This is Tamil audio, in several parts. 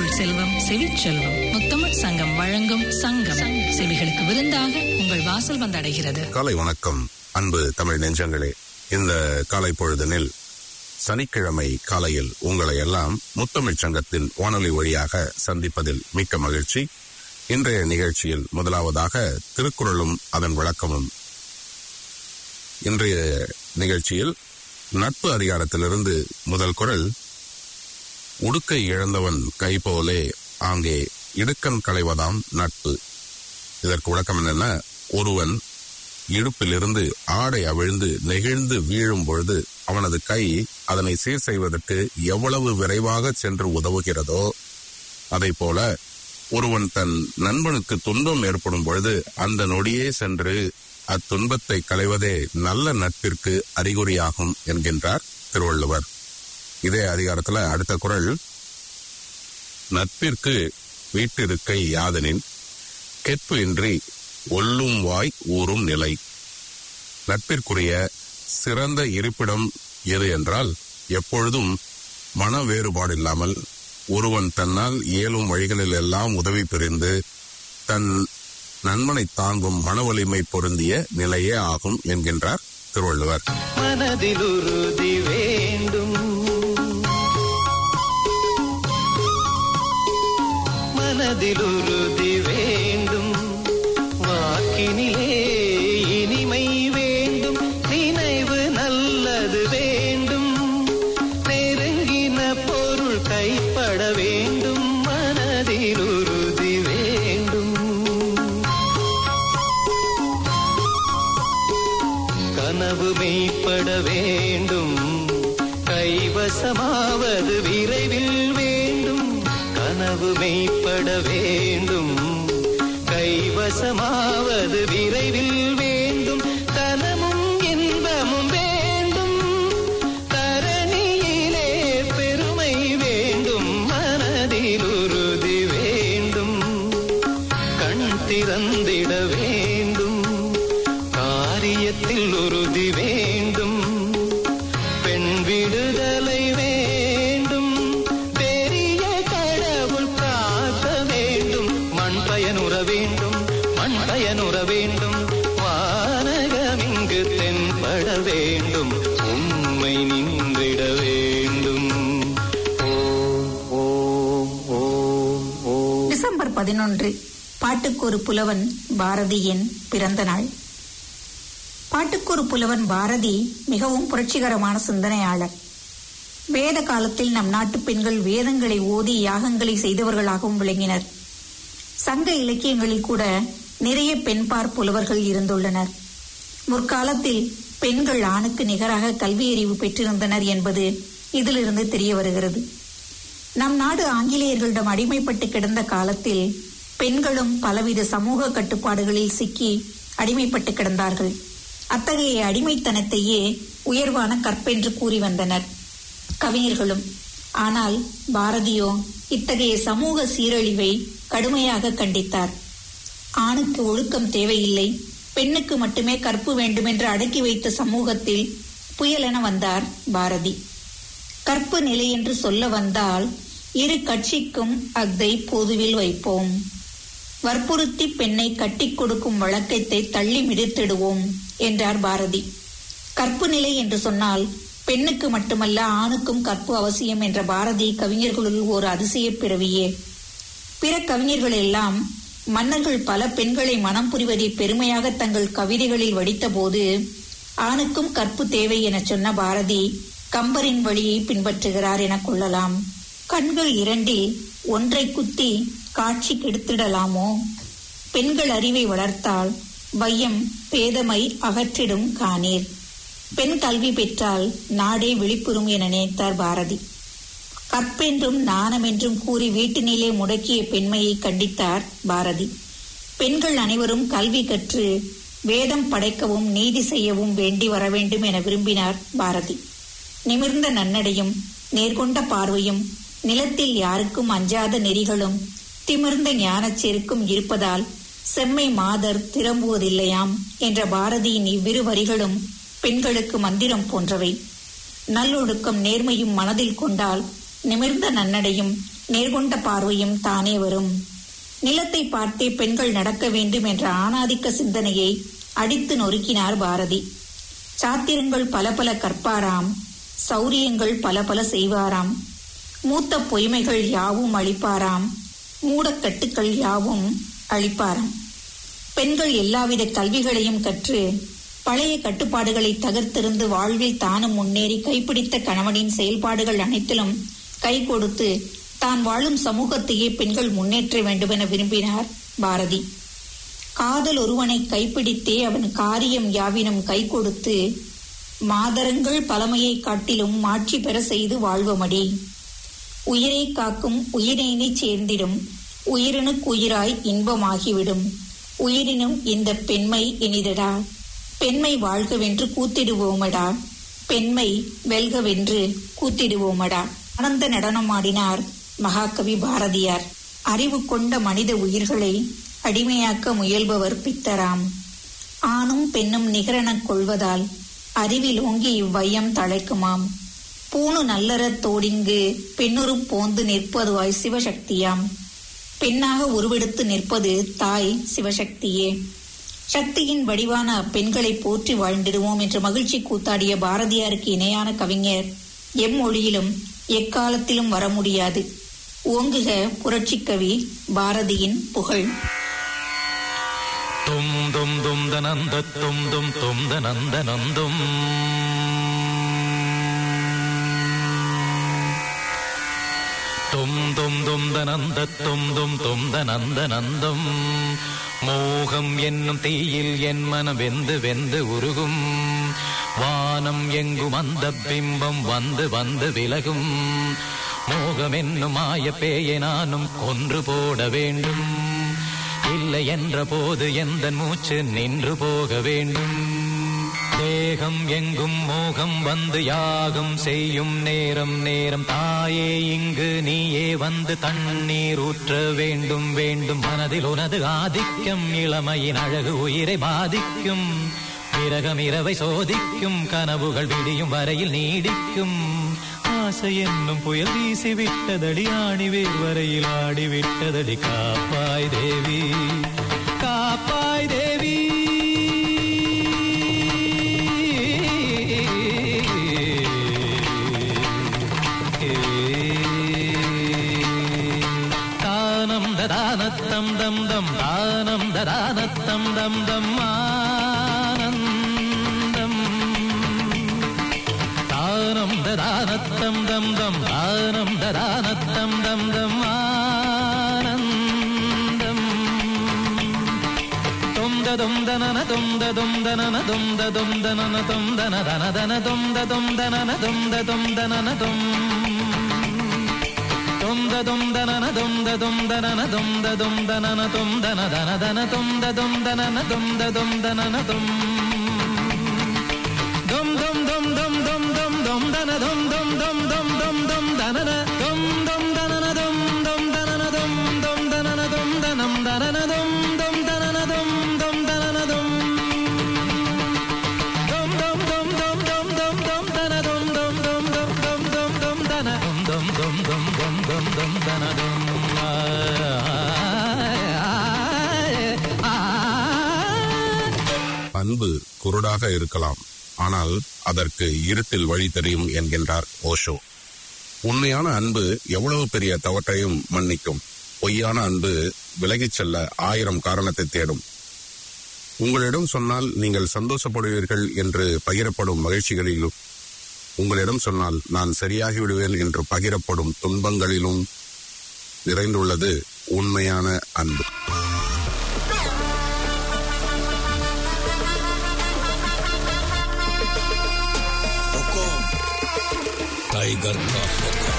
தமிழ் செல்வம் செவிச்செல்வம் முத்தமிழ் சங்கம் வழங்கும் சங்கம் செவிகளுக்கு விருந்தாக உங்கள் வாசல் வந்தடைகிறது காலை வணக்கம் அன்பு தமிழ் நெஞ்சங்களே இந்த காலை பொழுதனில் சனிக்கிழமை காலையில் உங்களை எல்லாம் முத்தமிழ் சங்கத்தின் வானொலி வழியாக சந்திப்பதில் மிக்க மகிழ்ச்சி இன்றைய நிகழ்ச்சியில் முதலாவதாக திருக்குறளும் அதன் விளக்கமும் இன்றைய நிகழ்ச்சியில் நட்பு அதிகாரத்திலிருந்து முதல் குரல் உடுக்கை இழந்தவன் கை போலே ஆங்கே இடுக்கன் களைவதாம் நட்பு இதற்கு விளக்கம் என்னன்னா ஒருவன் இடுப்பிலிருந்து ஆடை அவிழ்ந்து நெகிழ்ந்து வீழும் பொழுது அவனது கை அதனை சீர் செய்வதற்கு எவ்வளவு விரைவாக சென்று உதவுகிறதோ அதை போல ஒருவன் தன் நண்பனுக்கு துன்பம் ஏற்படும் பொழுது அந்த நொடியே சென்று அத்துன்பத்தை களைவதே நல்ல நட்பிற்கு அறிகுறியாகும் என்கின்றார் திருவள்ளுவர் இதே அதிகாரத்துல அடுத்த குரல் நட்பிற்கு வீட்டிருக்கை யாதனின் கெட்பு இன்றி ஒல்லும் வாய் ஊறும் நிலை நட்பிற்குரிய சிறந்த இருப்பிடம் எது என்றால் எப்பொழுதும் மன வேறுபாடு இல்லாமல் ஒருவன் தன்னால் இயலும் வழிகளில் எல்லாம் உதவி புரிந்து தன் நண்பனை தாங்கும் மன வலிமை பொருந்திய நிலையே ஆகும் என்கின்றார் திருவள்ளுவர் மனதில் உறுதி வேண்டும் மனதில் உறுதி வேண்டும் வாக்கினிலே இனிமை வேண்டும் நினைவு நல்லது வேண்டும் நெருங்கின பொருள் கைப்பட வேண்டும் மனதில் உறுதி வேண்டும் கனவு மெய்ப்பட வேண்டும் கைவசமாவது விரைவில் வேண்டும் கனவு மெய்ப்பட வேண்டும் கைவசமாவது விரைவில் வேண்டும் கனமும் இன்பமும் வேண்டும் தரணியிலே பெருமை வேண்டும் மனதில் உறுதி வேண்டும் கண் திறந்திட வேண்டும் காரியத்தில் உறுதி வேண்டும் பெண் விடுதலை வேண்டும் பெரிய கடவுள் காக்க வேண்டும் மண் பயனுற வேண்டும் மண் பயனுற வேண்டும் வானகம் இங்கு தென்பட வேண்டும் உண்மை நின்றிட வேண்டும் ஓம் ஓம் ஓம் ஓம் டிசம்பர் பதினொன்று பாட்டுக்கொரு புலவன் பாரதியின் பிறந்த நாள் பாட்டுக்கொரு புலவன் பாரதி மிகவும் புரட்சிகரமான சிந்தனையாளர் வேத காலத்தில் நம் நாட்டு பெண்கள் வேதங்களை ஓதி யாகங்களை செய்தவர்களாகவும் விளங்கினர் சங்க இலக்கியங்களில் கூட நிறைய பெண்பார் புலவர்கள் இருந்துள்ளனர் முற்காலத்தில் பெண்கள் ஆணுக்கு நிகராக கல்வியறிவு பெற்றிருந்தனர் என்பது இதிலிருந்து தெரிய வருகிறது நம் நாடு ஆங்கிலேயர்களிடம் அடிமைப்பட்டு கிடந்த காலத்தில் பெண்களும் பலவித சமூக கட்டுப்பாடுகளில் சிக்கி அடிமைப்பட்டு கிடந்தார்கள் அத்தகைய அடிமைத்தனத்தையே உயர்வான கற்பென்று கூறி வந்தனர் கவிஞர்களும் ஆனால் பாரதியோ இத்தகைய சமூக சீரழிவை கடுமையாக கண்டித்தார் ஆணுக்கு ஒழுக்கம் தேவையில்லை பெண்ணுக்கு மட்டுமே கற்பு வேண்டுமென்று அடக்கி வைத்த சமூகத்தில் புயலென வந்தார் பாரதி கற்பு நிலை என்று சொல்ல வந்தால் இரு கட்சிக்கும் அஃதை பொதுவில் வைப்போம் வற்புறுத்தி பெண்ணை கட்டிக் கொடுக்கும் வழக்கத்தை தள்ளி மிதித்திடுவோம் என்றார் பாரதி கற்பு நிலை என்று சொன்னால் பெண்ணுக்கு மட்டுமல்ல ஆணுக்கும் கற்பு அவசியம் என்ற பாரதி கவிஞர்களுள் ஒரு அதிசய பிறவியே பிற கவிஞர்கள் எல்லாம் மன்னர்கள் பல பெண்களை மனம் புரிவதை பெருமையாக தங்கள் கவிதைகளில் வடித்தபோது ஆணுக்கும் கற்பு தேவை என சொன்ன பாரதி கம்பரின் வழியை பின்பற்றுகிறார் என கொள்ளலாம் கண்கள் இரண்டில் ஒன்றை குத்தி காட்சி கெடுத்திடலாமோ பெண்கள் அறிவை வளர்த்தால் வையம் பேதமை அகற்றிடும் காணீர் பெண் கல்வி பெற்றால் நாடே விழிப்புறும் என நினைத்தார் பாரதி கற்பென்றும் நாணமென்றும் கூறி வீட்டினிலே முடக்கிய பெண்மையை கண்டித்தார் பாரதி பெண்கள் அனைவரும் கல்வி கற்று வேதம் படைக்கவும் நீதி செய்யவும் வேண்டி வர வேண்டும் என விரும்பினார் பாரதி நிமிர்ந்த நன்னடையும் நேர்கொண்ட பார்வையும் நிலத்தில் யாருக்கும் அஞ்சாத நெறிகளும் திமிர்ந்த ஞானச் செருக்கும் இருப்பதால் செம்மை மாதர் திரும்புவதில்லையாம் என்ற பாரதியின் இவ்விரு வரிகளும் பெண்களுக்கு மந்திரம் போன்றவை நல்லொழுக்கம் நேர்மையும் மனதில் கொண்டால் நிமிர்ந்த நன்னடையும் நேர்கொண்ட பார்வையும் தானே வரும் நிலத்தை பார்த்தே பெண்கள் நடக்க வேண்டும் என்ற ஆணாதிக்க சிந்தனையை அடித்து நொறுக்கினார் பாரதி சாத்திரங்கள் பல பல கற்பாராம் சௌரியங்கள் பல பல செய்வாராம் மூத்த பொய்மைகள் யாவும் அளிப்பாராம் மூடக்கட்டுக்கள் யாவும் அளிப்பாராம் பெண்கள் எல்லாவித கல்விகளையும் கற்று பழைய கட்டுப்பாடுகளை தகர்த்தெறிந்து வாழ்வில் தானும் முன்னேறி கைப்பிடித்த கணவனின் செயல்பாடுகள் அனைத்திலும் கை கொடுத்து தான் வாழும் சமூகத்தையே பெண்கள் முன்னேற்ற வேண்டுமென விரும்பினார் பாரதி காதல் ஒருவனை கைப்பிடித்தே அவன் காரியம் யாவினும் கை கொடுத்து மாதரங்கள் பழமையை காட்டிலும் மாட்சி பெற செய்து வாழ்வமடி உயிரை காக்கும் உயிரினை சேர்ந்திடும் உயிரினுக்கு உயிராய் இன்பமாகிவிடும் உயிரினும் இந்த பெண்மை இனிதடா பெண்மை வாழ்கவென்று கூத்திடுவோமடா பெண்மை வெல்கவென்று கூத்திடுவோமடா ஆனந்த நடனமாடினார் மகாகவி பாரதியார் அறிவு கொண்ட மனித உயிர்களை அடிமையாக்க முயல்பவர் பித்தராம் ஆணும் பெண்ணும் நிகரெனக் கொள்வதால் அறிவில் ஓங்கி இவ்வையம் தழைக்குமாம் பூணு நல்லறத் தோடிங்கு பெண்ணுறும் போந்து நிற்பதுவாய் சிவசக்தியாம் பெண்ணாக உருவெடுத்து நிற்பது தாய் சிவசக்தியே சக்தியின் வடிவான அப்பெண்களை போற்றி வாழ்ந்திடுவோம் என்று மகிழ்ச்சி கூத்தாடிய பாரதியாருக்கு இணையான கவிஞர் எம் மொழியிலும் எக்காலத்திலும் வர முடியாது ஓங்குக புரட்சிக் கவி பாரதியின் புகழ் தும் தும் தும் தனந்த தும் தும் தும் தனந்த நந்தும் தும் தும் தும் தனந்த தும் தும் தும் தனந்த நந்தம் மோகம் என்னும் தீயில் என் மனம் வெந்து வெந்து உருகும் வானம் எங்கும் அந்த பிம்பம் வந்து வந்து விலகும் மோகம் என்னும் மாய பேயை நானும் கொன்று போட வேண்டும் இல்லை என்ற போது எந்த மூச்சு நின்று போக வேண்டும் தேகம் எங்கும் மோகம் வந்து யாகம் செய்யும் நேரம் நேரம் தாயே இங்கு நீயே வந்து தண்ணீர் ஊற்ற வேண்டும் வேண்டும் மனதில் உனது ஆதிக்கம் இளமையின் அழகு உயிரை பாதிக்கும் விரகம் இரவை சோதிக்கும் கனவுகள் விடியும் வரையில் நீடிக்கும் ஆசை என்னும் புயல் வீசி விட்டதடி ஆணி வேர் வரையில் ஆடி விட்டதடி காப்பாய் தேவி காப்பாய் தேவி தானம் ததானத்தம் தம் தம் தானம் ததானத்தம் தம் தம் ஆனந்தம் தானம் ததானத்தம் தம் தம் தானம் ததானத்தம் தம் தம் ஆனந்தம் தொந்த தொந்தனன தொந்த தொந்தனன தொந்த தொந்தனன தொந்தன தன தன தொந்த தொந்தனன தொந்த தொந்தனன தொம் தொந்த தொந்தனன தொந்த தொந்தனன தொந்த தொந்தனன தொந்தன தன தன தொந்த தொந்தனன தொந்த தொந்தனன தொம் dum dum dum dum dum dum dum dana dum dum dum dum dum dum danana dum dum danana dum dum danana dum dum danana dum danam danana dum dum danana dum dum danana dum dum dum dum dum dum dum dum dana dum dum dum dum dum dum dum dana dum dum dum dum dum dum dum dana dum அன்பு குருடாக இருக்கலாம் ஆனால் அதற்கு இருட்டில் வழி தெரியும் என்கின்றார் ஓஷோ உண்மையான அன்பு எவ்வளவு பெரிய தவற்றையும் மன்னிக்கும் பொய்யான அன்பு விலகிச் செல்ல ஆயிரம் காரணத்தை தேடும் உங்களிடம் சொன்னால் நீங்கள் சந்தோஷப்படுவீர்கள் என்று பகிரப்படும் மகிழ்ச்சிகளிலும் உங்களிடம் சொன்னால் நான் சரியாகி விடுவேன் என்று பகிரப்படும் துன்பங்களிலும் நிறைந்துள்ளது உண்மையான அன்பு टाइगर का होगा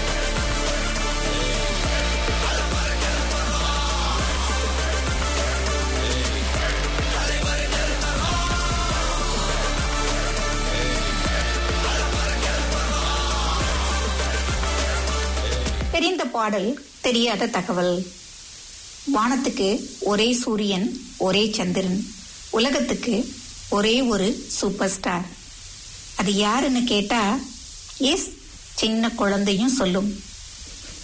தெரிந்த பாடல் தெரியாத தகவல் வானத்துக்கு ஒரே சூரியன் ஒரே சந்திரன் உலகத்துக்கு ஒரே ஒரு சூப்பர் ஸ்டார் அது யாருன்னு கேட்டா எஸ் சின்ன குழந்தையும் சொல்லும்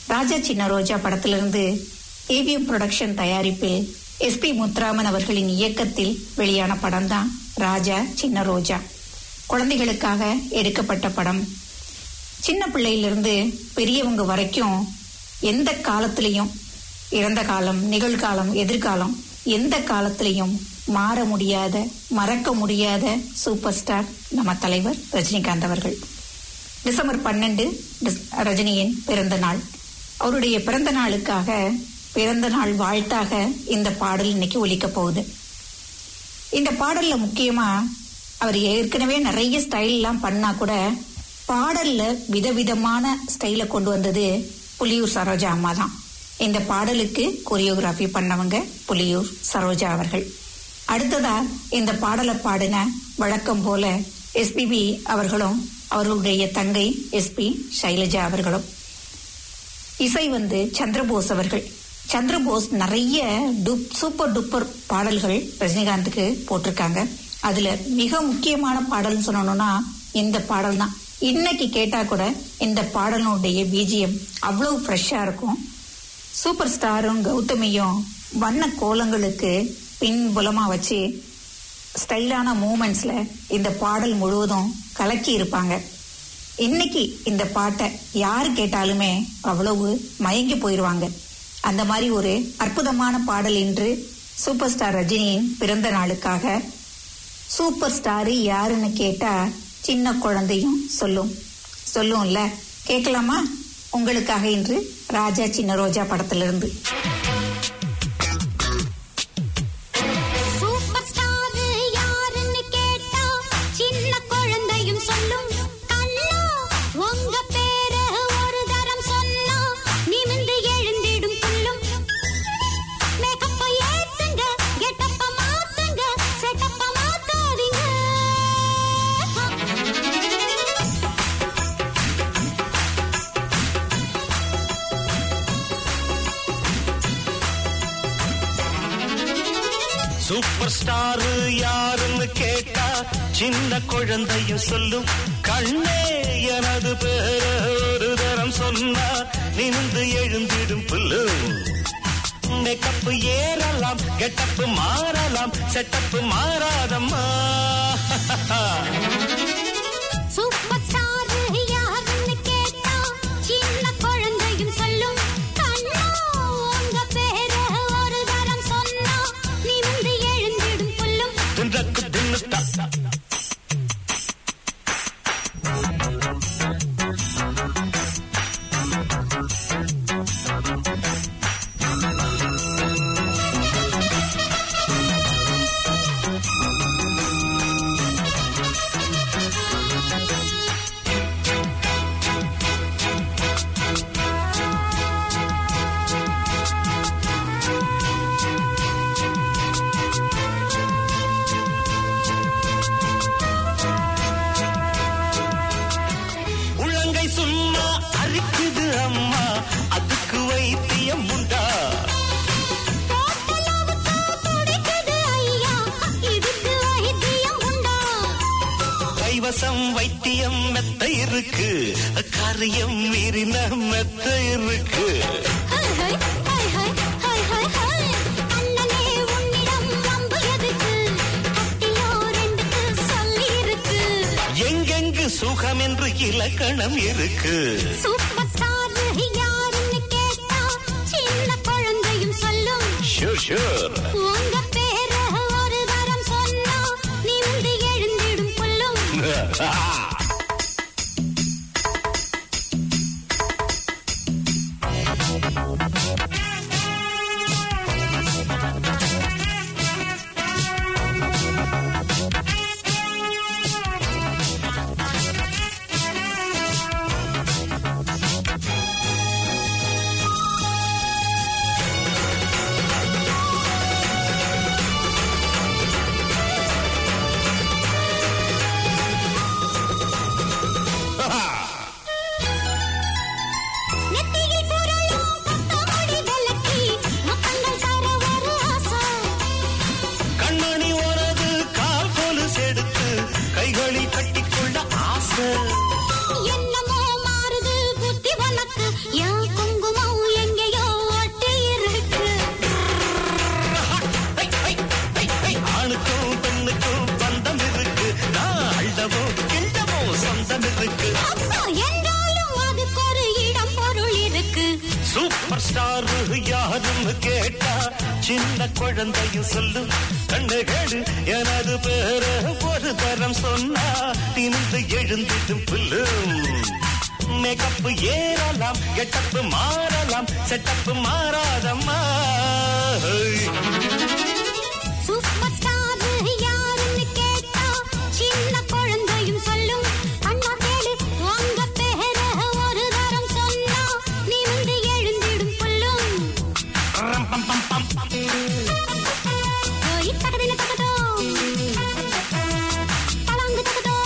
ராஜா சின்ன ரோஜா படத்திலிருந்து ஏவிஎம் புரொடக்ஷன் தயாரிப்பில் எஸ்பி முத்துராமன் அவர்களின் இயக்கத்தில் வெளியான படம்தான் ராஜா சின்ன ரோஜா குழந்தைகளுக்காக எடுக்கப்பட்ட படம் சின்ன பிள்ளையிலிருந்து பெரியவங்க வரைக்கும் எந்த காலத்திலையும் இறந்த காலம் நிகழ்காலம் எதிர்காலம் எந்த காலத்திலையும் மாற முடியாத மறக்க முடியாத சூப்பர் ஸ்டார் நம்ம தலைவர் ரஜினிகாந்த் அவர்கள் டிசம்பர் பன்னெண்டு டிஸ்- ரஜினியின் பிறந்த நாள் அவருடைய பிறந்த நாளுக்காக பிறந்த நாள் வாழ்த்தாக இந்த பாடல் இன்னைக்கு ஒலிக்க போகுது இந்த பாடல்ல முக்கியமா அவர் ஏற்கனவே நிறைய ஸ்டைல் எல்லாம் பண்ணா கூட பாடல்ல விதவிதமான ஸ்டைல கொண்டு வந்தது புலியூர் சரோஜா அம்மா தான் இந்த பாடலுக்கு கொரியோகிராஃபி பண்ணவங்க புலியூர் சரோஜா அவர்கள் அடுத்ததா இந்த பாடலை பாடின வழக்கம் போல எஸ்பிபி அவர்களும் அவர்களுடைய தங்கை எஸ்பி சைலஜா அவர்களும் இசை வந்து சந்திரபோஸ் அவர்கள் சந்திரபோஸ் நிறைய டுப் சூப்பர் டூப்பர் பாடல்கள் ரஜினிகாந்துக்கு போட்டிருக்காங்க அதுல மிக முக்கியமான பாடல்னு சொல்லணும்னா இந்த பாடல் தான் இன்னைக்கு கேட்டா கூட இந்த பாடலுடைய பிஜிஎம் அவ்வளவு ஃப்ரெஷ்ஷா இருக்கும் சூப்பர் ஸ்டாரும் கௌதமியும் வண்ண கோலங்களுக்கு பின்புலமா வச்சு ஸ்டைலான மூமெண்ட்ஸ்ல இந்த பாடல் முழுவதும் கலக்கி இருப்பாங்க இன்னைக்கு இந்த பாட்டை யாரு கேட்டாலுமே அவ்வளவு மயங்கி போயிருவாங்க அந்த மாதிரி ஒரு அற்புதமான பாடல் இன்று சூப்பர் ஸ்டார் ரஜினியின் பிறந்த நாளுக்காக சூப்பர் ஸ்டாரு யாருன்னு கேட்டா சின்ன குழந்தையும் சொல்லும் சொல்லும்ல கேட்கலாமா உங்களுக்காக இன்று ராஜா சின்ன ரோஜா படத்திலிருந்து சூப்பர் ஸ்டார் யாருன்னு கேட்டா சின்ன குழந்தையும் சொல்லும் கண்ணா உங்க பேரு ஒரு தரம் சொன்னா நிமிந்து எழுந்திடும் புல்லும் மேக்கப்ப ஏத்துங்க கெட்டப்ப மாத்துங்க செட்டப்ப மாத்தாதீங்க சூப்பர் ஸ்டார் யாருன்னு கேட்டா சின்ன குழந்தையும் சொல்லும் கண்ணே எனது பேர ஒரு தரம் சொன்னா நிமிந்து எழுந்திடும் புல்லும் மேக்கப் ஏறலாம் கெட்டப்பு மாறலாம் செட்டப்பு மாறாதம்மா சூப்பர் ஸ்டார் யாருன்னு கேட்டா சின்ன குழந்தையும் சொல்லும் கண்ணா உங்க பேரு ஒரு தரம் சொன்னா நிமிந்து எழுந்திடும் புல்லும் தின்றக்கு தின்னுட்டா உள்ளங்கை சும்மா அரிக்குது அம்மா அதுக்கு வைத்தியம் உண்டா தோட்டலாவுக்கு துடிக்குது ஐயா இதுக்கு வைத்தியம் உண்டா கைவசம் வைத்தியம் மெத்த இருக்கு காரியம் மீறின மெத்த இருக்கு ஹை ஹை ஹை ஹை ஹை ஹை ஹை அண்ணனே உன்னிடம் வம்பு எதுக்கு கத்தியோ ரெண்டுக்கு சொல்லி இருக்கு எங்கெங்கு சுகம் என்று இலக்கணம் இருக்கு சூப்பர் ஸ்டார் யாருன்னு கேட்டா சின்ன குழந்தையும் சொல்லும் ஷூர் ஷூர் உங்க பேரு ஒரு தரம் சொன்னா நிமிந்து எழுந்திடும் புல்லும் ஸ்டார் யாருன்னு கேட்டா சின்ன குழந்தையும் சொல்லும் கண்ணு கேடு எனது பேர ஒரு தரம் சொன்னா திணிந்து எழுந்திடும் புல்லும் மேக்கப் ஏறலாம் கெட்டப்பு மாறலாம் செட்டப்பு மாறாதம்மா சூப்பர் ஸ்டார் யாருன்னு கேட்டா சின்ன குழந்தையும் சொல்லும் அண்ணா கேளு உங்க பேர ஒரு தரம் சொன்னா நீ வந்து எழுந்திடும் புல்லும் ஓய் தகதின தகதோ தலாங்கு தகதோ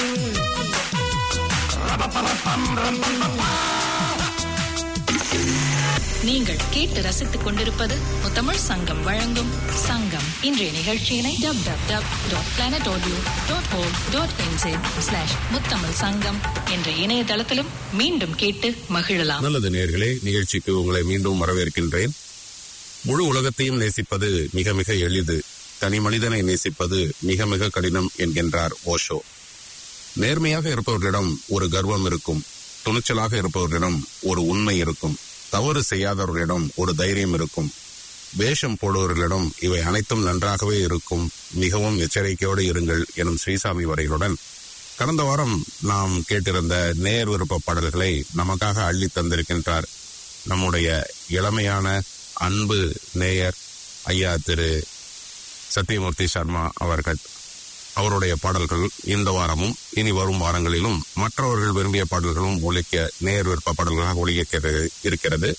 நீங்கள் கேட்டு ரசித்துக் கொண்டிருப்பது முத்தமிழ் சங்கம் வழங்கும் சங்கம் இன்றைய நிகழ்ச்சியினை dub dub dub dot planet audio dot O dot NZ slash Muthamizh Sangam என்ற இணையதளத்திலும் மீண்டும் கேட்டு மகிழலாம் நல்லது நேர்களே நிகழ்ச்சிக்கு உங்களை மீண்டும் வரவேற்கின்றேன் முழு உலகத்தையும் நேசிப்பது மிக மிக எளிது தனி மனிதனை நேசிப்பது மிக மிக கடினம் என்கின்றார் ஓஷோ நேர்மையாக இருப்பவர்களிடம் ஒரு கர்வம் இருக்கும் துணிச்சலாக இருப்பவர்களிடம் ஒரு உண்மை இருக்கும் தவறு செய்யாதவர்களிடம் ஒரு தைரியம் இருக்கும் வேஷம் போடுவர்களிடம் இவை அனைத்தும் நன்றாகவே இருக்கும் மிகவும் எச்சரிக்கையோடு இருங்கள் எனும் ஸ்ரீசாமி வரைகளுடன் கடந்த வாரம் நாம் கேட்டிருந்த நேர் விருப்ப பாடல்களை நமக்காக அள்ளி தந்திருக்கின்றார் நம்முடைய இளமையான அன்பு நேயர் ஐயா திரு சத்யமூர்த்தி சர்மா அவர்கள் அவருடைய பாடல்கள் இந்த வாரமும் இனி வரும் வாரங்களிலும் மற்றவர்கள் விரும்பிய பாடல்களும் ஒழிக்க நேர் விருப்ப பாடல்களாக ஒழிக்க இருக்கிறது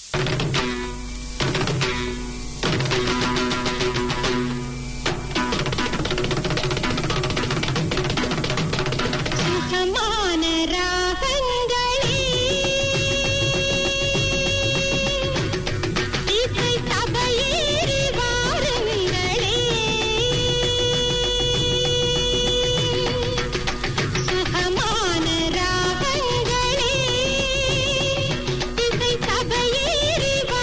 சுகமான ராகங்களே இசை சபையேறி வாருங்களே சுகமான ராகங்களே இசை சபையேறி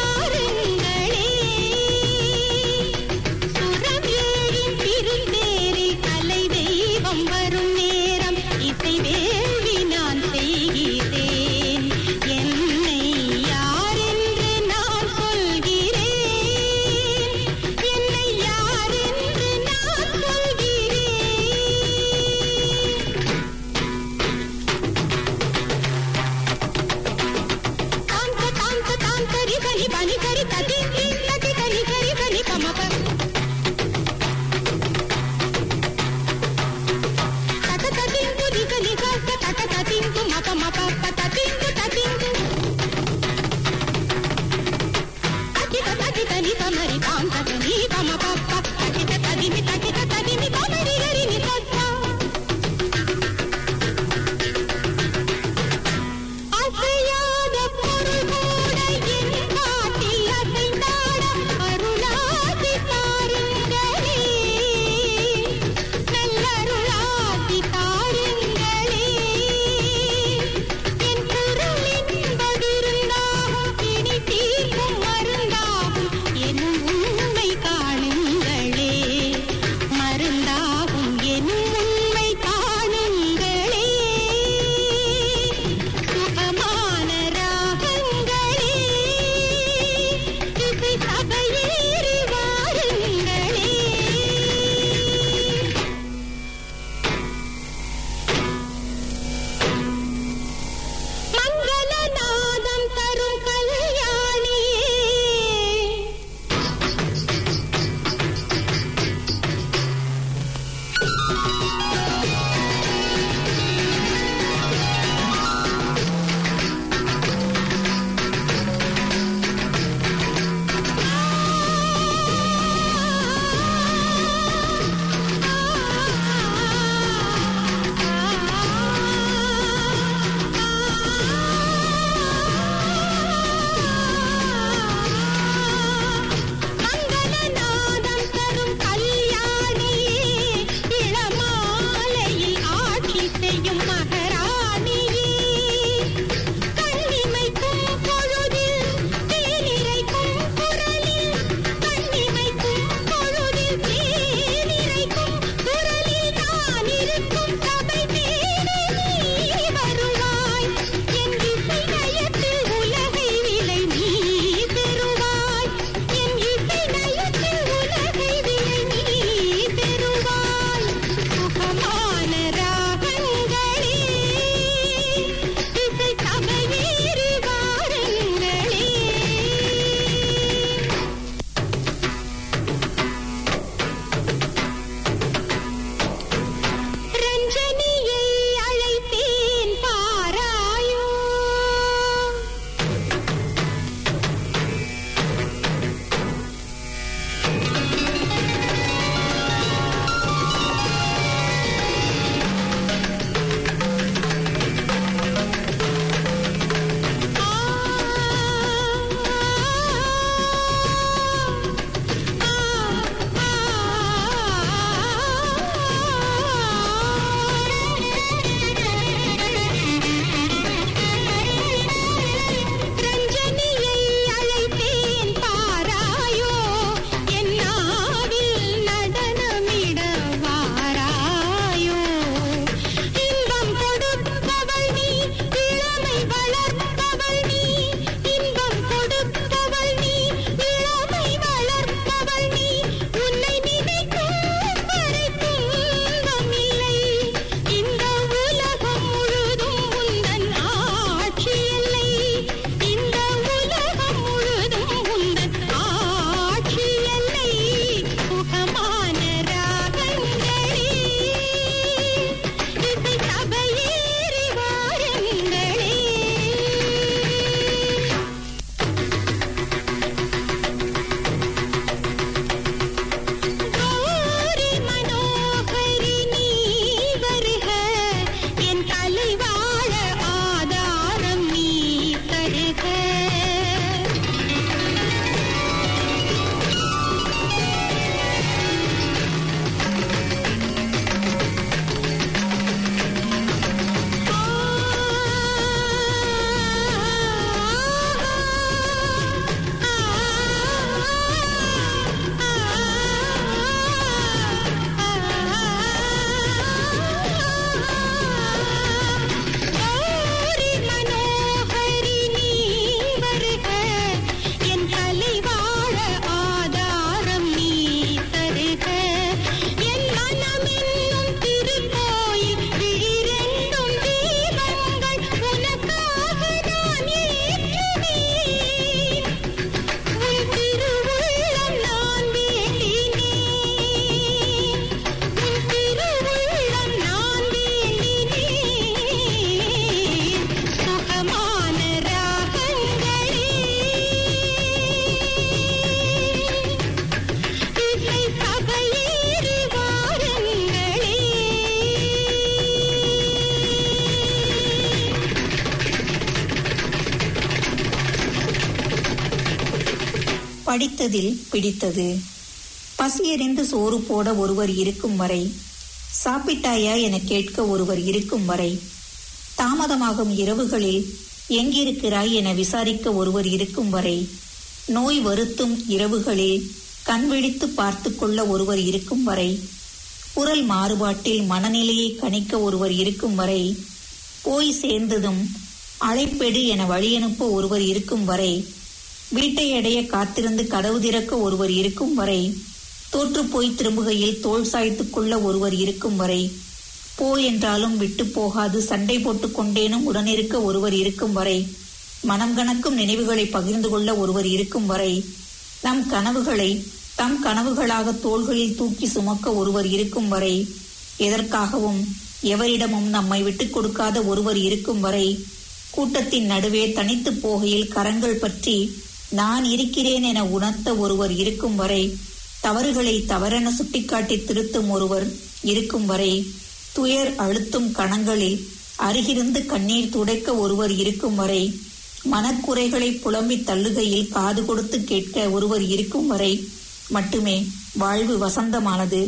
படித்ததில் பிடித்தது பசியறிந்து சோறு போட ஒருவர் இருக்கும் வரை சாப்பிட்டாயா என கேட்க ஒருவர் இருக்கும் வரை தாமதமாகும் இரவுகளில் எங்கிருக்கிறாய் என விசாரிக்க ஒருவர் இருக்கும் வரை நோய் வருத்தும் இரவுகளில் கண் விழித்து பார்த்து கொள்ள ஒருவர் இருக்கும் வரை குரல் மாறுபாட்டில் மனநிலையை கணிக்க ஒருவர் இருக்கும் வரை போய் சேர்ந்ததும் அழைப்பெடு என வழியனுப்ப ஒருவர் இருக்கும் வரை வீட்டை அடைய காத்திருந்து கதவு திறக்க ஒருவர் இருக்கும் வரை தோற்று போய் திரும்புகையில் தோல் சாய்த்துக் கொள்ள ஒருவர் இருக்கும் வரை போ என்றாலும் விட்டு போகாது சண்டை போட்டுக் கொண்டேனும் உடனிருக்க ஒருவர் இருக்கும் வரை மனம் கணக்கும் நினைவுகளை பகிர்ந்து கொள்ள ஒருவர் இருக்கும் வரை நம் கனவுகளை தம் கனவுகளாக தோள்களில் தூக்கி சுமக்க ஒருவர் இருக்கும் வரை எதற்காகவும் எவரிடமும் நம்மை விட்டுக் கொடுக்காத ஒருவர் இருக்கும் வரை கூட்டத்தின் நடுவே தனித்து போகையில் கரங்கள் பற்றி நான் இருக்கிறேன் என உணர்த்த ஒருவர் இருக்கும் வரை தவறுகளை தவறென சுட்டிக்காட்டி திருத்தும் ஒருவர் இருக்கும் வரை துயர் அழுத்தும் கணங்களில் அருகிருந்து கண்ணீர் துடைக்க ஒருவர் இருக்கும் வரை மனக்குறைகளை புலம்பி தள்ளுகையில் காது கொடுத்து கேட்க ஒருவர் இருக்கும் வரை மட்டுமே வாழ்வு வசந்தமானது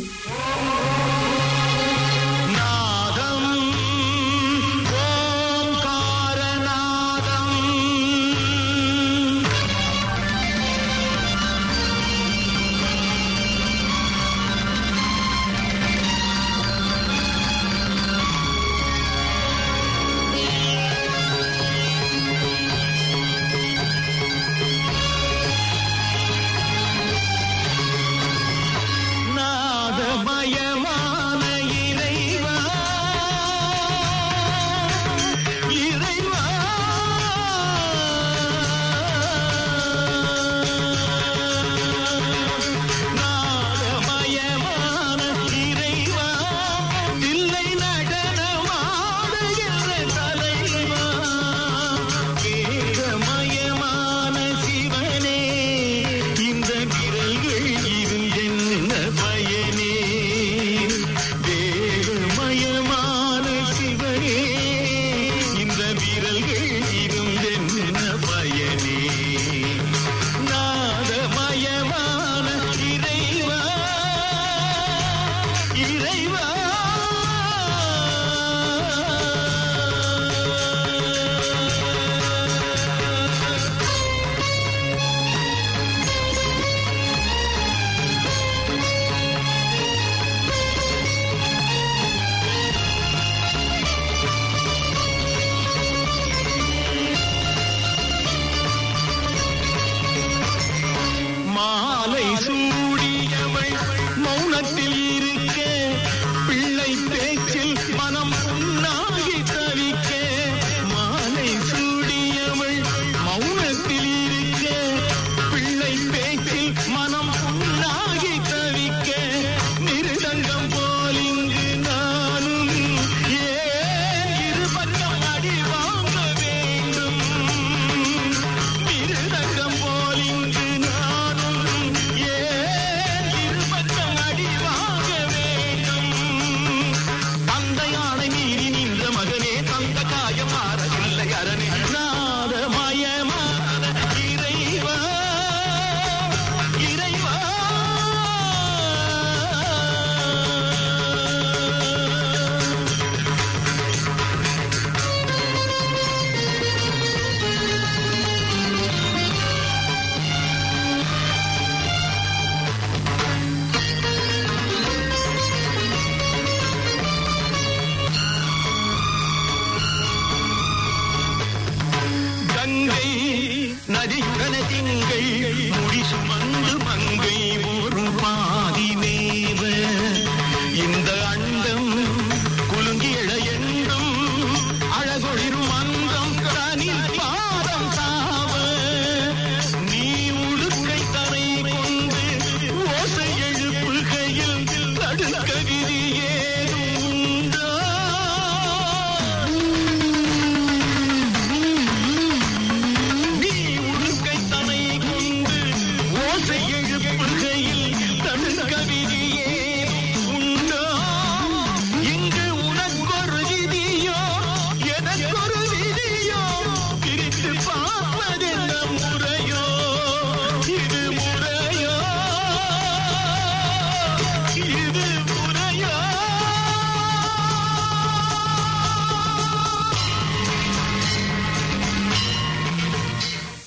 நாதம் ஓங்காரநாதம் நாதமய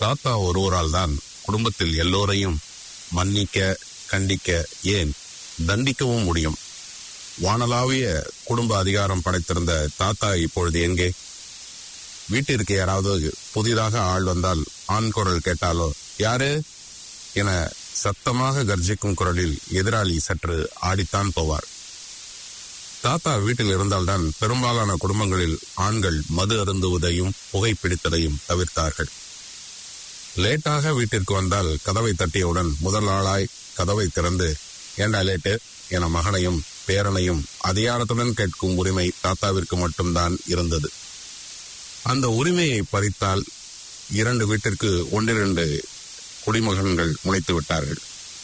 தாத்தா ஒருவரால் தான் குடும்பத்தில் எல்லோரையும் மன்னிக்க கண்டிக்க ஏன் தண்டிக்கவும் முடியும் வானளாவிய குடும்ப அதிகாரம் படைத்திருந்த தாத்தா இப்பொழுது எங்கே வீட்டிற்கு யாராவது புதிதாக ஆள் வந்தால் ஆண் குரல் கேட்டாலோ யாரு என சத்தமாக கர்ஜிக்கும் குரலில் எதிராளி சற்று ஆடித்தான் போவார் தாத்தா வீட்டில் இருந்தால்தான் பெரும்பாலான குடும்பங்களில் ஆண்கள் மது அருந்துவதையும் புகைப்பிடித்ததையும் தவிர்த்தார்கள் லேட்டாக வீட்டிற்கு வந்தால் கதவை தட்டியவுடன் முதல் ஆளாய் கதவை திறந்து ஏண்டா லேட்டு என மகனையும் பேரனையும் அதிகாரத்துடன் கேட்கும் உரிமை தாத்தாவிற்கு மட்டும்தான் இருந்தது அந்த உரிமையை பறித்தால் இரண்டு வீட்டிற்கு ஒன்றிரண்டு குடிமகன்கள் முளைத்து விட்டார்கள்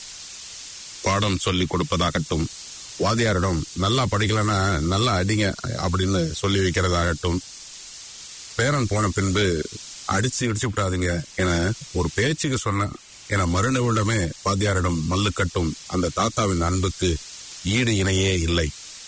பாடம் சொல்லிக் கொடுப்பதாகட்டும் வாதியாரிடம் நல்லா படிக்கலன்னா நல்லா அடிங்க அப்படின்னு சொல்லி வைக்கிறதாகட்டும் பேரன் போன பின்பு அடிச்சு இடிச்சு விடாதீங்க என ஒரு பேச்சுக்கு சொன்ன என மறுநிமிடமே வாத்தியாரிடம் மல்லு கட்டும் அந்த தாத்தாவின் அன்புக்கு ஈடு இணையே இல்லை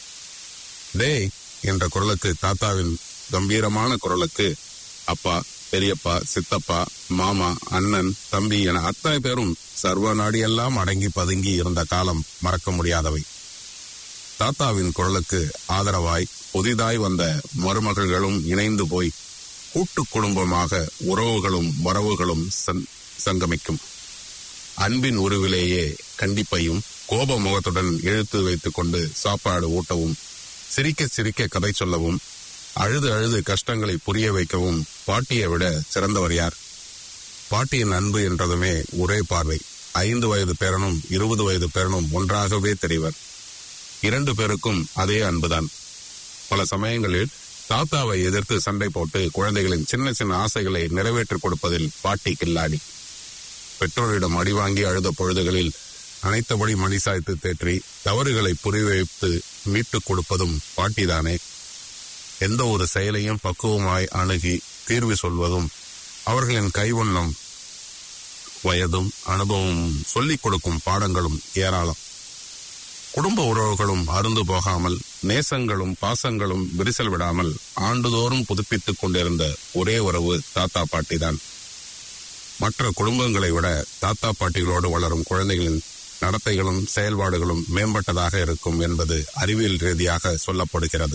டேய் என்ற குரலுக்கு தாத்தாவின் கம்பீரமான குரலுக்கு அப்பா பெரியப்பா சித்தப்பா மாமா அண்ணன் தம்பி என அத்தனை பேரும் சர்வ நாடியெல்லாம் அடங்கி பதுங்கி இருந்த காலம் மறக்க முடியாதவை தாத்தாவின் குரலுக்கு ஆதரவாய் புதிதாய் வந்த மருமகள்களும் இணைந்து போய் கூட்டு குடும்பமாக உறவுகளும் வரவுகளும் சங்- சங்கமிக்கும் அன்பின் உருவிலேயே கண்டிப்பையும் கோப முகத்துடன் இழுத்து வைத்துக் கொண்டு சாப்பாடு ஊட்டவும் சிரிக்க சிரிக்க கதை சொல்லவும் அழுது அழுது கஷ்டங்களை புரிய வைக்கவும் பாட்டியை விட சிறந்தவர் யார் பாட்டியின் அன்பு என்றதுமே ஒரே பார்வை ஐந்து வயது பேரனும் இருபது வயது பேரனும் ஒன்றாகவே தெரிவர் இரண்டு பேருக்கும் அதே அன்புதான் பல சமயங்களில் தாத்தாவை எதிர்த்து சண்டை போட்டு குழந்தைகளின் சின்ன சின்ன ஆசைகளை நிறைவேற்றிக் கொடுப்பதில் பாட்டி கில்லாடி பெற்றோரிடம் அடி வாங்கி அழுத பொழுதுகளில் அனைத்தபடி மணி சாய்த்து தேற்றி தவறுகளை புரிவைத்து மீட்டுக் கொடுப்பதும் பாட்டிதானே எந்த ஒரு செயலையும் பக்குவமாய் அணுகி தீர்வு சொல்வதும் அவர்களின் கைவண்ணம் வயதும் அனுபவமும் சொல்லிக் கொடுக்கும் பாடங்களும் ஏராளம் குடும்ப உறவுகளும் அருந்து போகாமல் நேசங்களும் பாசங்களும் விரிசல் விடாமல் ஆண்டுதோறும் புதுப்பித்துக் கொண்டிருந்த ஒரே உறவு தாத்தா பாட்டிதான் மற்ற குடும்பங்களை விட தாத்தா பாட்டிகளோடு வளரும் குழந்தைகளின் நடத்தைகளும் செயல்பாடுகளும் மேம்பட்டதாக இருக்கும் என்பது அறிவியல் ரீதியாக சொல்லப்படுகிறது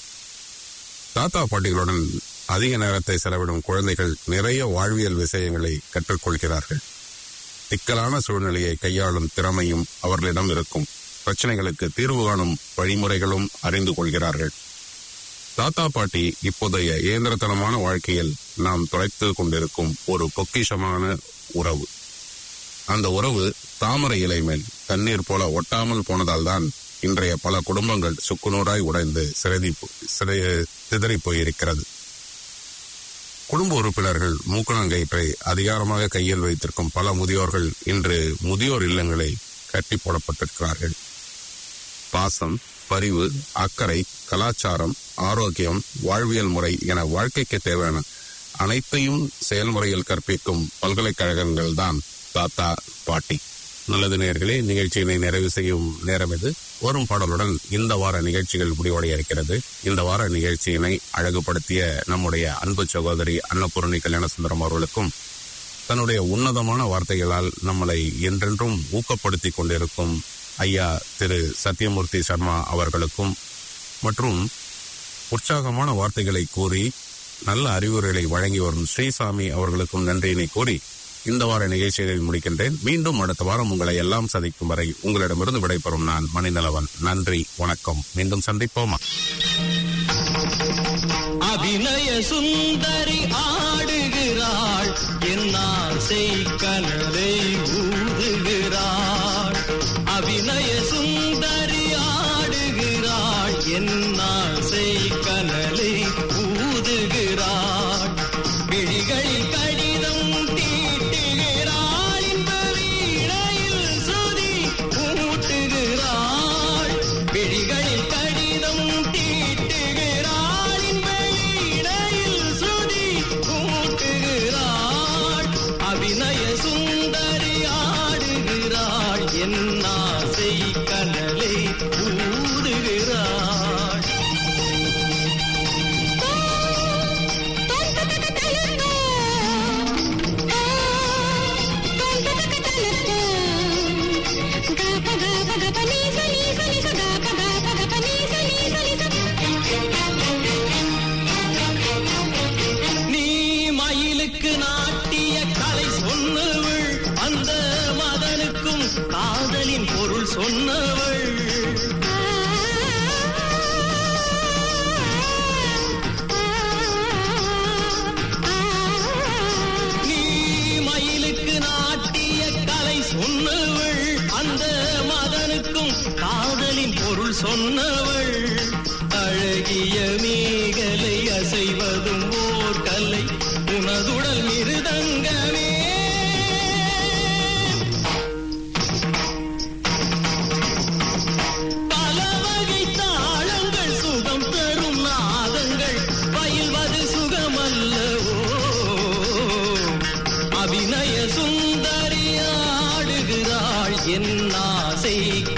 தாத்தா பாட்டிகளுடன் அதிக நேரத்தை செலவிடும் குழந்தைகள் நிறைய வாழ்வியல் விஷயங்களை கற்றுக்கொள்கிறார்கள் சிக்கலான சூழ்நிலையை கையாளும் திறமையும் அவர்களிடம் இருக்கும் பிரச்சனைகளுக்கு தீர்வு காணும் வழிமுறைகளும் அறிந்து கொள்கிறார்கள் தாத்தா பாட்டி இப்போதைய இயந்திரத்தனமான வாழ்க்கையில் நாம் தொலைத்து கொண்டிருக்கும் ஒரு பொக்கிஷமான உறவு அந்த உறவு தாமரை இலை மேல் தண்ணீர் போல ஒட்டாமல் போனதால் தான் இன்றைய பல குடும்பங்கள் சுக்குநூறாய் உடைந்து சிறதி சிறை சிதறி போயிருக்கிறது குடும்ப உறுப்பினர்கள் மூக்கணங்கயிற்றை அதிகாரமாக கையில் வைத்திருக்கும் பல முதியோர்கள் இன்று முதியோர் இல்லங்களை கட்டி போடப்பட்டிருக்கிறார்கள் பாசம் பரிவு அக்கறை கலாச்சாரம் ஆரோக்கியம் வாழ்வியல் முறை என வாழ்க்கைக்கு தேவையான அனைத்தையும் செயல்முறையில் கற்பிக்கும் பல்கலைக்கழகங்கள் தான் தாத்தா பாட்டி நல்லது நேர்களே நிகழ்ச்சியினை நிறைவு செய்யும் நேரம் இது வரும் பாடலுடன் இந்த வார நிகழ்ச்சிகள் முடிவடைய இருக்கிறது இந்த வார நிகழ்ச்சியினை அழகுபடுத்திய நம்முடைய அன்பு சகோதரி அன்னபூரணி கல்யாணசுந்தரம் அவர்களுக்கும் தன்னுடைய உன்னதமான வார்த்தைகளால் நம்மளை என்றென்றும் ஊக்கப்படுத்தி கொண்டிருக்கும் ஐயா திரு சத்யமூர்த்தி சர்மா அவர்களுக்கும் மற்றும் உற்சாகமான வார்த்தைகளை கூறி நல்ல அறிவுரைகளை வழங்கி வரும் ஸ்ரீசாமி அவர்களுக்கும் நன்றியினை கூறி இந்த வார நிகழ்ச்சியை முடிக்கின்றேன் மீண்டும் அடுத்த வாரம் உங்களை எல்லாம் சந்திக்கும் வரை உங்களிடமிருந்து விடைபெறும் நான் மணிநலவன் நன்றி வணக்கம் மீண்டும் சந்திப்போமா அபிநய சுந்தரி ஆடுகிறாள் என் ஆசை கனலை ஊதுகிறாள் அபிநய சுந்தரி ஆடுகிறாள் என் ஆசை கனலை ஊதுகிறாள் விழிகளில் கடிதம் தீட்டுகிறாள் இந்த வீணையில் சுதி ஊட்டுகிறாள் விழிகளில் கடிதம் தீட்டுகிறாள் இந்த வீணையில் சுதி ஊட்டுகிறாள் அபிநய சுந்தரி சொன்னவள் அழகிய மேகலை அசைவதும் ஓர் கலை உனதுடல் மிருதங்கமே பல வகை தாளங்கள் சுகம் தரும் நாதங்கள் பயில்வது சுகமல்லவோ அபிநய சுந்தரி ஆடுகிறாள் என் ஆசை